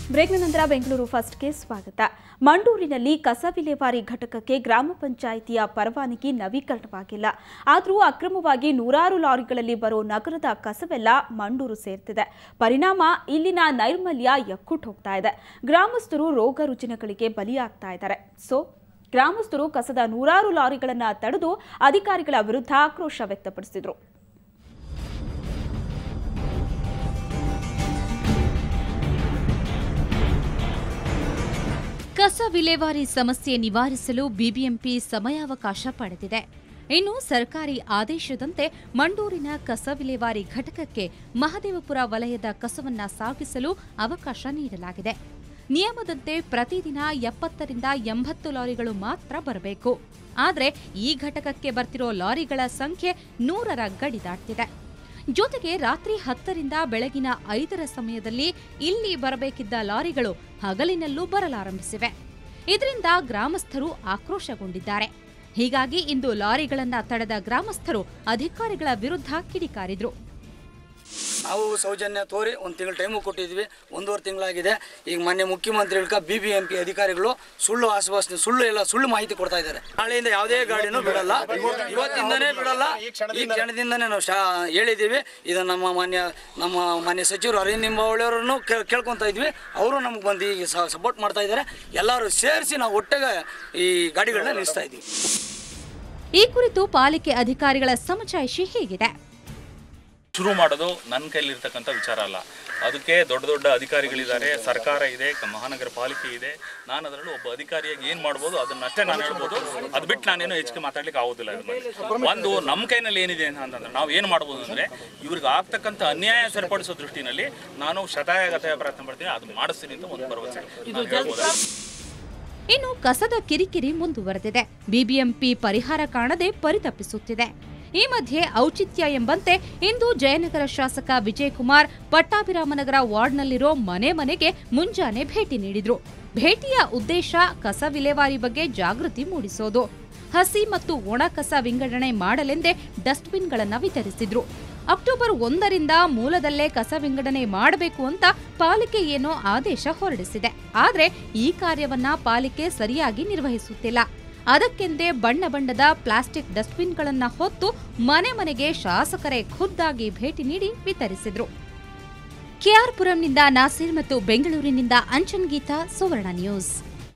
ಬ್ರೇಕ್ನ ನಂತರ ಬೆಂಗಳೂರು ಫಸ್ಟ್ಗೆ ಸ್ವಾಗತ ಮಂಡೂರಿನಲ್ಲಿ ಕಸ ವಿಲೇವಾರಿ ಘಟಕಕ್ಕೆ ಗ್ರಾಮ ಪಂಚಾಯಿತಿಯ ಪರವಾನಗಿ ನವೀಕರಣವಾಗಿಲ್ಲ ಆದರೂ ಅಕ್ರಮವಾಗಿ ನೂರಾರು ಲಾರಿಗಳಲ್ಲಿ ಬರೋ ನಗರದ ಕಸವೆಲ್ಲ ಮಂಡೂರು ಸೇರ್ತಿದೆ ಪರಿಣಾಮ ಇಲ್ಲಿನ ನೈರ್ಮಲ್ಯ ಎಕ್ಕುಟ್ ಹೋಗ್ತಾ ಇದೆ ಗ್ರಾಮಸ್ಥರು ರೋಗ ರುಜಿನಗಳಿಗೆ ಬಲಿಯಾಗ್ತಾ ಇದ್ದಾರೆ ಸೊ ಗ್ರಾಮಸ್ಥರು ಕಸದ ನೂರಾರು ಲಾರಿಗಳನ್ನು ತಡೆದು ಅಧಿಕಾರಿಗಳ ವಿರುದ್ಧ ಆಕ್ರೋಶ ವ್ಯಕ್ತಪಡಿಸಿದರು ಕಸ ವಿಲೇವಾರಿ ಸಮಸ್ಯೆ ನಿವಾರಿಸಲು ಬಿಬಿಎಂಪಿ ಸಮಯಾವಕಾಶ ಪಡೆದಿದೆ ಇನ್ನು ಸರ್ಕಾರಿ ಆದೇಶದಂತೆ ಮಂಡೂರಿನ ಕಸ ವಿಲೇವಾರಿ ಘಟಕಕ್ಕೆ ಮಹದೇವಪುರ ವಲಯದ ಕಸವನ್ನ ಸಾಗಿಸಲು ಅವಕಾಶ ನೀಡಲಾಗಿದೆ ನಿಯಮದಂತೆ ಪ್ರತಿದಿನ ಎಪ್ಪತ್ತರಿಂದ ಎಂಬತ್ತು ಲಾರಿಗಳು ಮಾತ್ರ ಬರಬೇಕು ಆದರೆ ಈ ಘಟಕಕ್ಕೆ ಬರ್ತಿರೋ ಲಾರಿಗಳ ಸಂಖ್ಯೆ ನೂರರ ಗಡಿ ದಾಟ್ತಿದೆ ಜೊತೆಗೆ ರಾತ್ರಿ ಹತ್ತರಿಂದ ಬೆಳಗಿನ ಐದರ ಸಮಯದಲ್ಲಿ ಇಲ್ಲಿ ಬರಬೇಕಿದ್ದ ಲಾರಿಗಳು ಹಗಲಿನಲ್ಲೂ ಬರಲಾರಂಭಿಸಿವೆ ಇದರಿಂದ ಗ್ರಾಮಸ್ಥರು ಆಕ್ರೋಶಗೊಂಡಿದ್ದಾರೆ ಹೀಗಾಗಿ ಇಂದು ಲಾರಿಗಳನ್ನ ತಡೆದ ಗ್ರಾಮಸ್ಥರು ಅಧಿಕಾರಿಗಳ ವಿರುದ್ಧ ಕಿಡಿಕಾರಿದ್ರು ನಾವು ಸೌಜನ್ಯ ತೋರಿ ಒಂದು ತಿಂಗಳು ಟೈಮು ಕೊಟ್ಟಿದ್ವಿ ಒಂದೂವರೆ ತಿಂಗಳಾಗಿದೆ ಈಗ ಮೊನ್ನೆ ಮುಖ್ಯಮಂತ್ರಿಗಳ ಬಿ ಬಿ ಎಂ ಪಿ ಅಧಿಕಾರಿಗಳು ಸುಳ್ಳು ಆಶ್ವಾಸನೆ ಸುಳ್ಳು ಎಲ್ಲ ಸುಳ್ಳು ಮಾಹಿತಿ ಕೊಡ್ತಾ ಇದ್ದಾರೆ ನಾಳೆಯಿಂದ ಯಾವುದೇ ಗಾಡಿನೂ ಬಿಡಲ್ಲ ಇವತ್ತಿಂದನೇ ಬಿಡಲ್ಲ ಈ ಕ್ಷಣದಿಂದನೇ ನಾವು ಶಾ ಹೇಳಿದ್ದೀವಿ ಇದು ನಮ್ಮ ಮಾನ್ಯ ನಮ್ಮ ಮಾನ್ಯ ಸಚಿವರು ಅರವಿಂದ್ ನಿಂಬಾವಳಿಯವರನ್ನು ಕೇಳ್ಕೊತಾ ಇದ್ವಿ ಅವರು ನಮ್ಗೆ ಬಂದು ಈಗ ಸಪೋರ್ಟ್ ಮಾಡ್ತಾ ಇದ್ದಾರೆ ಎಲ್ಲರೂ ಸೇರಿಸಿ ನಾವು ಒಟ್ಟಿಗೆ ಈ ಗಾಡಿಗಳನ್ನ ನಿಲ್ಲಿಸ್ತಾ ಇದ್ದೀವಿ ಈ ಕುರಿತು ಪಾಲಿಕೆ ಅಧಿಕಾರಿಗಳ ಸಮಜಾಯಿಷಿ ಹೀಗಿದೆ ಶುರು ಮಾಡೋದು ನನ್ನ ಕೈಲಿರ್ತಕ್ಕಂಥ ವಿಚಾರ ಅಲ್ಲ ಅದಕ್ಕೆ ದೊಡ್ಡ ದೊಡ್ಡ ಅಧಿಕಾರಿಗಳಿದ್ದಾರೆ ಸರ್ಕಾರ ಇದೆ ಕ- ಮಹಾನಗರ ಪಾಲಿಕೆ ಇದೆ ನಾನು ಅದರಲ್ಲೂ ಒಬ್ಬ ಅಧಿಕಾರಿಯಾಗಿ ಏನು ಮಾಡ್ಬೋದು ಅದನ್ನಷ್ಟೇ ನಾನು ಹೇಳ್ಬೋದು ಅದು ಬಿಟ್ಟು ನಾನೇನು ಹೆಚ್ಚಿಗೆ ಮಾತಾಡ್ಲಿಕ್ಕೆ ಆಗೋದಿಲ್ಲ ಇದ್ರ ಬಗ್ಗೆ. ಒಂದು ನಮ್ಮ ಕೈನಲ್ಲಿ ಏನಿದೆ ಅಂತಂದ್ರೆ ನಾವು ಏನು ಮಾಡ್ಬೋದು ಅಂದರೆ ಇವ್ರಿಗೆ ಆಗ್ತಕ್ಕಂಥ ಅನ್ಯಾಯ ಸರಿಪಡಿಸೋ ದೃಷ್ಟಿನಲ್ಲಿ ನಾನು ಶತಾಯಗತಾಯ ಪ್ರಯತ್ನ ಪಡ್ತೀನಿ ಅದು ಮಾಡಿಸ್ತೀನಿ ಅಂತ ಒಂದು ಭರವಸೆ ನಾನು ಹೇಳ್ಬೋದು. ಇನ್ನು ಕಸದ ಕಿರಿಕಿರಿ ಮುಂದುವರೆದಿದೆ ಬಿಬಿಎಂಪಿ ಪರಿಹಾರ ಕಾಣದೆ ಪರಿತಪಿಸುತ್ತಿದೆ ಈ ಮಧ್ಯೆ ಔಚಿತ್ಯ ಎಂಬಂತೆ ಇಂದು ಜಯನಗರ ಶಾಸಕ ವಿಜಯಕುಮಾರ್ ಪಟ್ಟಾಭಿರಾಮನಗರ ವಾರ್ಡ್ನಲ್ಲಿರೋ ಮನೆ ಮನೆಗೆ ಮುಂಜಾನೆ ಭೇಟಿ ನೀಡಿದ್ರು ಭೇಟಿಯ ಉದ್ದೇಶ ಕಸ ವಿಲೇವಾರಿ ಬಗ್ಗೆ ಜಾಗೃತಿ ಮೂಡಿಸೋದು ಹಸಿ ಮತ್ತು ಒಣ ಕಸ ವಿಂಗಡಣೆ ಮಾಡಲೆಂದೇ ಡಸ್ಟ್ಬಿನ್ಗಳನ್ನು ವಿತರಿಸಿದ್ರು ಅಕ್ಟೋಬರ್ ಒಂದರಿಂದ ಮೂಲದಲ್ಲೇ ಕಸ ವಿಂಗಡಣೆ ಮಾಡಬೇಕು ಅಂತ ಪಾಲಿಕೆ ಏನೋ ಆದೇಶ ಹೊರಡಿಸಿದೆ ಆದ್ರೆ ಈ ಕಾರ್ಯವನ್ನ ಪಾಲಿಕೆ ಸರಿಯಾಗಿ ನಿರ್ವಹಿಸುತ್ತಿಲ್ಲ ಅದಕ್ಕೆಂದೇ ಬಣ್ಣ ಬಣ್ಣದ ಪ್ಲಾಸ್ಟಿಕ್ ಡಸ್ಟ್ಬಿನ್ಗಳನ್ನ ಹೊತ್ತು ಮನೆ ಮನೆಗೆ ಶಾಸಕರೇ ಖುದ್ದಾಗಿ ಭೇಟಿ ನೀಡಿ ವಿತರಿಸಿದ್ರು ಕೆಆರ್ಪುರಂನಿಂದ ನಾಸಿರ್ ಮತ್ತು ಬೆಂಗಳೂರಿನಿಂದ ಅಂಚನ್ ಗೀತಾ ಸುವರ್ಣ ನ್ಯೂಸ್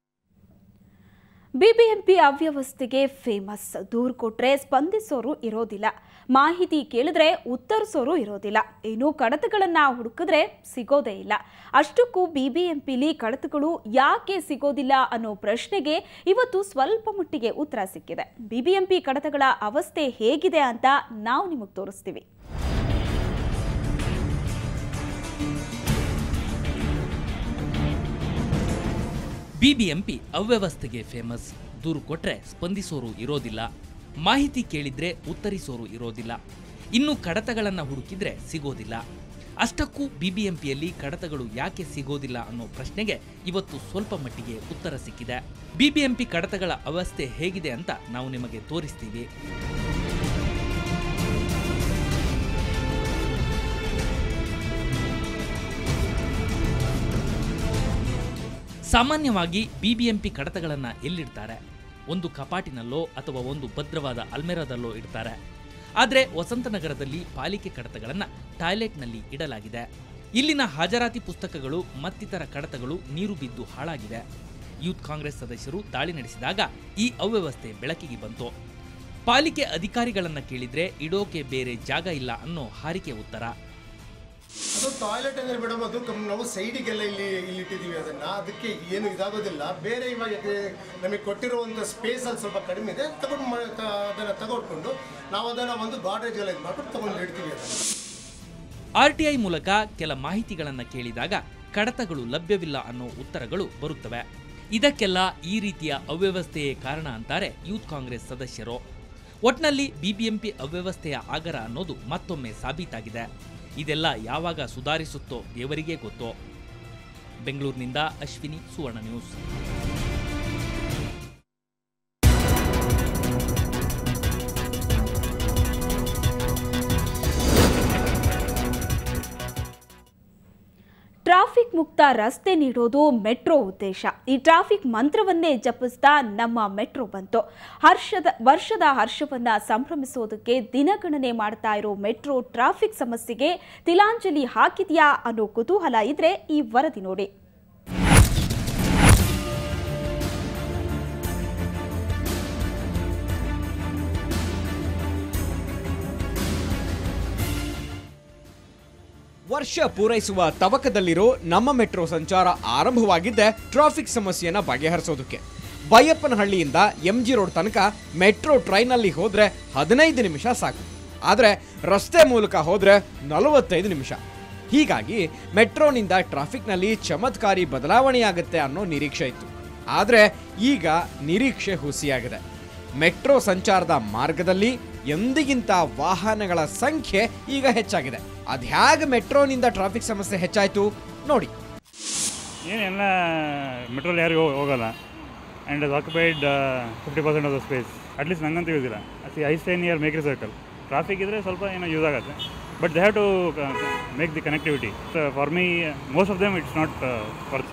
ಬಿಬಿಎಂಪಿ ಅವ್ಯವಸ್ಥೆಗೆ ಫೇಮಸ್ ದೂರು ಕೊಟ್ರೆ ಸ್ಪಂದಿಸೋರು ಇರೋದಿಲ್ಲ ಮಾಹಿತಿ ಕೇಳಿದ್ರೆ ಉತ್ತರಿಸೋರು ಇರೋದಿಲ್ಲ ಇನ್ನು ಕಡತಗಳನ್ನ ಹುಡುಕಿದ್ರೆ ಸಿಗೋದೇ ಇಲ್ಲ ಅಷ್ಟಕ್ಕೂ ಬಿಬಿಎಂಪಿಲಿ ಕಡತಗಳು ಯಾಕೆ ಸಿಗೋದಿಲ್ಲ ಅನ್ನೋ ಪ್ರಶ್ನೆಗೆ ಇವತ್ತು ಸ್ವಲ್ಪ ಮಟ್ಟಿಗೆ ಉತ್ತರ ಸಿಕ್ಕಿದೆ ಬಿಬಿಎಂಪಿ ಕಡತಗಳ ಅವಸ್ಥೆ ಹೇಗಿದೆ ಅಂತ ನಾವು ನಿಮಗೆ ತೋರಿಸ್ತೀವಿ ಬಿಬಿಎಂಪಿ ಅವ್ಯವಸ್ಥೆಗೆ ಫೇಮಸ್ ದೂರು ಕೊಟ್ರೆ ಸ್ಪಂದಿಸೋರು ಇರೋದಿಲ್ಲ ಮಾಹಿತಿ ಕೇಳಿದ್ರೆ ಉತ್ತರಿಸೋರು ಇರೋದಿಲ್ಲ ಇನ್ನು ಕಡತಗಳನ್ನ ಹುಡುಕಿದ್ರೆ ಸಿಗೋದಿಲ್ಲ ಅಷ್ಟಕ್ಕೂ ಬಿಬಿಎಂಪಿಯಲ್ಲಿ ಕಡತಗಳು ಯಾಕೆ ಸಿಗೋದಿಲ್ಲ ಅನ್ನೋ ಪ್ರಶ್ನೆಗೆ ಇವತ್ತು ಸ್ವಲ್ಪ ಮಟ್ಟಿಗೆ ಉತ್ತರ ಸಿಕ್ಕಿದೆ ಬಿಬಿಎಂಪಿ ಕಡತಗಳ ಅವಸ್ಥೆ ಹೇಗಿದೆ ಅಂತ ನಾವು ನಿಮಗೆ ತೋರಿಸ್ತೀವಿ ಸಾಮಾನ್ಯವಾಗಿ ಬಿಬಿಎಂಪಿ ಕಡತಗಳನ್ನು ಎಲ್ಲಿಡ್ತಾರೆ ಒಂದು ಕಪಾಟಿನಲ್ಲೋ ಅಥವಾ ಒಂದು ಭದ್ರವಾದ ಅಲ್ಮೆರಾದಲ್ಲೋ ಇಡ್ತಾರೆ ಆದರೆ ವಸಂತನಗರದಲ್ಲಿ ಪಾಲಿಕೆ ಕಡತಗಳನ್ನು ಟಾಯ್ಲೆಟ್ನಲ್ಲಿ ಇಡಲಾಗಿದೆ ಇಲ್ಲಿನ ಹಾಜರಾತಿ ಪುಸ್ತಕಗಳು ಮತ್ತಿತರ ಕಡತಗಳು ನೀರು ಬಿದ್ದು ಹಾಳಾಗಿದೆ ಯೂತ್ ಕಾಂಗ್ರೆಸ್ ಸದಸ್ಯರು ದಾಳಿ ನಡೆಸಿದಾಗ ಈ ಅವ್ಯವಸ್ಥೆ ಬೆಳಕಿಗೆ ಬಂತು ಪಾಲಿಕೆ ಅಧಿಕಾರಿಗಳನ್ನ ಕೇಳಿದ್ರೆ ಇಡೋಕೆ ಬೇರೆ ಜಾಗ ಇಲ್ಲ ಅನ್ನೋ ಹಾರಿಕೆ ಉತ್ತರ ಅದು ಟಾಯ್ಲೆಟ್ ಅಂದ್ರೆ ಮೇಡಮ್ ಅದು ಕಮ್- ನಾವು ಸೈಡಿಗೆಲ್ಲ ಇಲ್ಲಿ ಇಲ್ಲಿ ಇಟ್ಟಿದ್ದೀವಿ ಅದನ್ನ ಅದಕ್ಕೆ ಏನು ಇದಾಗೋದಿಲ್ಲ ಬೇರೆ ಇವಾಗ ಇದು ನಮಗೆ ಕೊಟ್ಟಿರುವಂಥ ಸ್ಪೇಸ್ ಅಲ್ಲಿ ಸ್ವಲ್ಪ ಕಡಿಮೆ ಇದೆ ತಗೊಂಡು ಮ- ತ- ಅದನ್ನ ತಗೊಂಡ್ಕೊಂಡು ನಾವು ಅದನ್ನ ಒಂದು ಗಾಡ್ರೇಜ್ ಎಲ್ಲ ಇದು ಮಾಡ್ಬಿಟ್ಟು ತಗೊಂಡು ಇಡ್ತೀವಿ ಅದನ್ನ ಆರ್ಟಿಐ ಮೂಲಕ ಕೆಲ ಮಾಹಿತಿಗಳನ್ನ ಕೇಳಿದಾಗ ಕಡತಗಳು ಲಭ್ಯವಿಲ್ಲ ಅನ್ನೋ ಉತ್ತರಗಳು ಬರುತ್ತವೆ ಇದಕ್ಕೆಲ್ಲ ಈ ರೀತಿಯ ಅವ್ಯವಸ್ಥೆಯೇ ಕಾರಣ ಅಂತಾರೆ ಯೂತ್ ಕಾಂಗ್ರೆಸ್ ಸದಸ್ಯರು ಒಟ್ನಲ್ಲಿ ಬಿಬಿಎಂಪಿ ಅವ್ಯವಸ್ಥೆಯ ಆಗರ ಅನ್ನೋದು ಮತ್ತೊಮ್ಮೆ ಸಾಬೀತಾಗಿದೆ ಇದೆಲ್ಲ ಯಾವಾಗ ಸುಧಾರಿಸುತ್ತೋ ದೇವರಿಗೇ ಗೊತ್ತೋ ಬೆಂಗಳೂರಿನಿಂದ Ashwini Suvarna news traffic traffic ಮುಕ್ತ ರಸ್ತೆ ನೀಡೋದು ಮೆಟ್ರೋ ಉದ್ದೇಶ ಈ ಟ್ರಾಫಿಕ್ ಮಂತ್ರವನ್ನೇ ಜಪಿಸ್ತಾ ನಮ್ಮ ಮೆಟ್ರೋ ಬಂತು ಹರ್ಷದ ವರ್ಷದ ಹರ್ಷವನ್ನ ಸಂಭ್ರಮಿಸೋದಕ್ಕೆ ದಿನಗಣನೆ ಮಾಡ್ತಾ ಇರೋ ಮೆಟ್ರೋ ಟ್ರಾಫಿಕ್ ಸಮಸ್ಯೆಗೆ ತಿಲಾಂಜಲಿ ಹಾಕಿದ್ಯಾ ಅನ್ನೋ ಕುತೂಹಲ ಇದ್ರೆ ಈ ವರದಿ ನೋಡಿ ವರ್ಷ ಪೂರೈಸುವ ತವಕದಲ್ಲಿರೋ ನಮ್ಮ ಮೆಟ್ರೋ ಸಂಚಾರ ಆರಂಭವಾಗಿದ್ದೆ ಟ್ರಾಫಿಕ್ ಸಮಸ್ಯೆಯನ್ನ ಬಗೆಹರಿಸೋದಕ್ಕೆ ಬೈಯಪ್ಪನಹಳ್ಳಿಯಿಂದ ಎಂ ಜಿ ರೋಡ್ ತನಕ ಮೆಟ್ರೋ ಟ್ರೈನಲ್ಲಿ ಹೋದ್ರೆ ಹದಿನೈದು ನಿಮಿಷ ಸಾಕು ಆದರೆ ರಸ್ತೆ ಮೂಲಕ ಹೋದ್ರೆ ನಲವತ್ತೈದು ನಿಮಿಷ ಹೀಗಾಗಿ ಮೆಟ್ರೋನಿಂದ ಟ್ರಾಫಿಕ್ನಲ್ಲಿ ಚಮತ್ಕಾರಿ ಬದಲಾವಣೆಯಾಗುತ್ತೆ ಅನ್ನೋ ನಿರೀಕ್ಷೆ ಇತ್ತು ಆದರೆ ಈಗ ನಿರೀಕ್ಷೆ ಹುಸಿಯಾಗಿದೆ ಮೆಟ್ರೋ ಸಂಚಾರದ ಮಾರ್ಗದಲ್ಲಿ ಎಂದಿಗಿಂತ ವಾಹನಗಳ ಸಂಖ್ಯೆ ಈಗ ಹೆಚ್ಚಾಗಿದೆ ಅದ್ಹ್ಯಾಗ ಮೆಟ್ರೋನಿಂದ ಟ್ರಾಫಿಕ್ ಸಮಸ್ಯೆ ಹೆಚ್ಚಾಯ್ತು ನೋಡಿ ಏನೆಲ್ಲ ಮೆಟ್ರೋಲ್ ಯಾರಿಗೂ ಹೋಗಲ್ಲ ಆ್ಯಂಡ್ ಅದು occupied fifty percent of the space at least ನಂಗಂತೂ ಯೂಸ್ ಇಲ್ಲ ಅತಿ I stay near Mekhri circle traffic ಇದ್ದರೆ ಸ್ವಲ್ಪ ಏನೋ ಯೂಸ್ ಆಗುತ್ತೆ but they have to make the connectivity for me most of them it's not for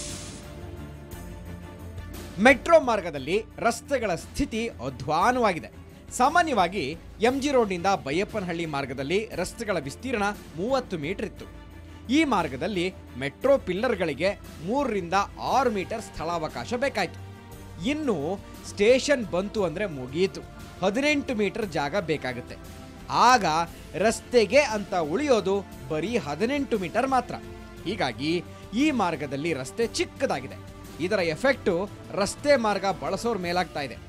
metro ಮಾರ್ಗದಲ್ಲಿ ರಸ್ತೆಗಳ ಸ್ಥಿತಿ ಅಧ್ವಾನವಾಗಿದೆ ಸಾಮಾನ್ಯವಾಗಿ ಎಂ ಜಿ ರೋಡ್ನಿಂದ ಬೈಯಪ್ಪನಹಳ್ಳಿ ಮಾರ್ಗದಲ್ಲಿ ರಸ್ತೆಗಳ ವಿಸ್ತೀರ್ಣ ಮೂವತ್ತು ಮೀಟರ್ ಇತ್ತು ಈ ಮಾರ್ಗದಲ್ಲಿ ಮೆಟ್ರೋ ಪಿಲ್ಲರ್ಗಳಿಗೆ ಮೂರರಿಂದ ಆರು ಮೀಟರ್ ಸ್ಥಳಾವಕಾಶ ಬೇಕಾಯಿತು ಇನ್ನು ಸ್ಟೇಷನ್ ಬಂತು ಅಂದರೆ ಮುಗಿಯಿತು ಹದಿನೆಂಟು ಮೀಟರ್ ಜಾಗ ಬೇಕಾಗುತ್ತೆ ಆಗ ರಸ್ತೆಗೆ ಅಂತ ಉಳಿಯೋದು ಬರೀ ಹದಿನೆಂಟು ಮೀಟರ್ ಮಾತ್ರ ಹೀಗಾಗಿ ಈ ಮಾರ್ಗದಲ್ಲಿ ರಸ್ತೆ ಚಿಕ್ಕದಾಗಿದೆ ಇದರ ಎಫೆಕ್ಟು ರಸ್ತೆ ಮಾರ್ಗ ಬಳಸೋರ್ ಮೇಲಾಗ್ತಾ ಇದೆ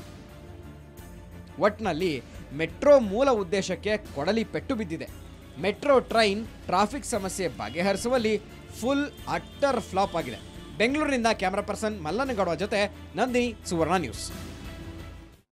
ಒಟ್ನಲ್ಲಿ ಮೆಟ್ರೋ ಮೂಲ ಉದ್ದೇಶಕ್ಕೆ ಕೊಡಲಿ ಪೆಟ್ಟು ಬಿದ್ದಿದೆ ಮೆಟ್ರೋ ಟ್ರೈನ್ ಟ್ರಾಫಿಕ್ ಸಮಸ್ಯೆ ಬಗೆಹರಿಸುವಲ್ಲಿ ಫುಲ್ ಅಟ್ಟರ್ ಫ್ಲಾಪ್ ಆಗಿದೆ ಬೆಂಗಳೂರಿನಿಂದ ಕ್ಯಾಮರಾ ಪರ್ಸನ್ ಮಲ್ಲನಗೌಡ ಜೊತೆ ನಂದಿನಿ ಸುವರ್ಣ ನ್ಯೂಸ್